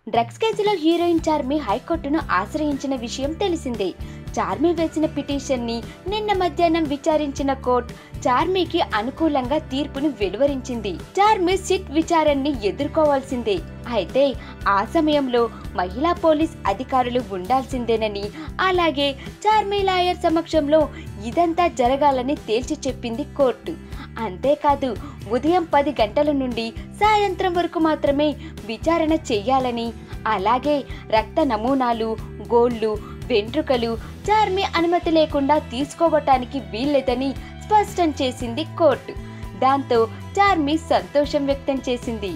drugs కేసులో heroine Charmi హైకోర్టును ఆశ్రయించిన విషయం తెలిసిందే చార్మి వేసిన పిటిషన్ ని నిన్న మధ్యాహ్నం విచారించిన కోర్టు చార్మికి అనుకూలంగా తీర్పును వెలువరించింది చార్మి సిట్ విచారణని ఎదుర్కోవాల్సిందే అయితే ఆ సమయంలో మహిళా పోలీస్ అధికారులు ఉండాల్సిందేనని అలాగే చార్మి లాయర్ సమక్షంలో ఇదంతా జరగాలని తేల్చి చెప్పింది కోర్టు అంతేకాదు ఉదయం పది గంటల నుండి సాయంత్రం వరకు మాత్రమే విచారణ చెయ్యాలని అలాగే రక్త నమూనాలు గోళ్లు వెంట్రుకలు చార్మి అనుమతి లేకుండా తీసుకోవటానికి వీల్లేదని స్పష్టం చేసింది కోర్టు దాంతో చార్మి సంతోషం వ్యక్తం చేసింది